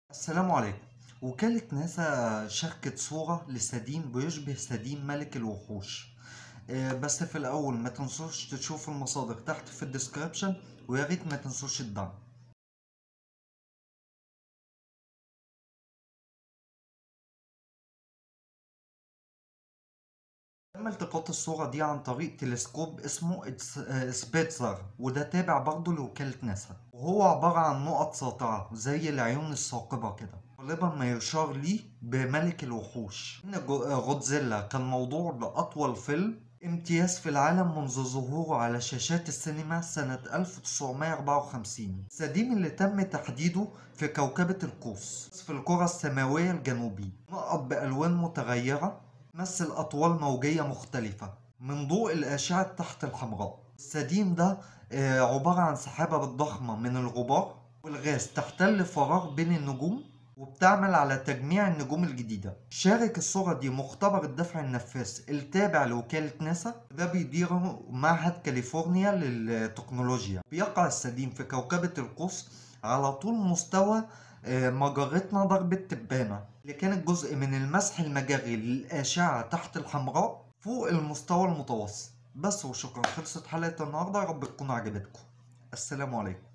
السلام عليكم وكالة ناسا شاركت صورة لسديم بيشبه سديم ملك الوحوش آه، بس في الأول ما تنسوش تشوفوا المصادر تحت في الديسكريبشن ويا ريت ما تنسوش الدعم تم التقاط الصورة دي عن طريق تلسكوب اسمه إتس- آه، سبيتزر وده تابع برضه لوكالة ناسا وهو عبارة عن نقط ساطعة زي العيون الثاقبة كده غالبا ما يشار ليه بملك الوحوش إن جو- آه، غودزيلا كان موضوع لأطول فيلم امتياز في العالم منذ ظهوره على شاشات السينما سنة 1954 سديم اللي تم تحديده في كوكبة القوس في الكرة السماوية الجنوبية نقط بألوان متغيرة تمثل أطوال موجية مختلفة من ضوء الأشعة تحت الحمراء السديم ده آه، عبارة عن سحابة ضخمة من الغبار والغاز تحتل فراغ بين النجوم وبتعمل على تجميع النجوم الجديدة شارك الصورة دي مختبر الدفع النفاث التابع لوكالة ناسا ده بيديره معهد كاليفورنيا للتكنولوجيا بيقع السديم في كوكبة القوس على طول مستوى آه، مجرتنا ضرب التبانة اللي كانت جزء من المسح المجري للأشعة تحت الحمراء فوق المستوى المتوسط بس وشكرا خلصت حلقة النهاردة يا رب تكون عجبتكم السلام عليكم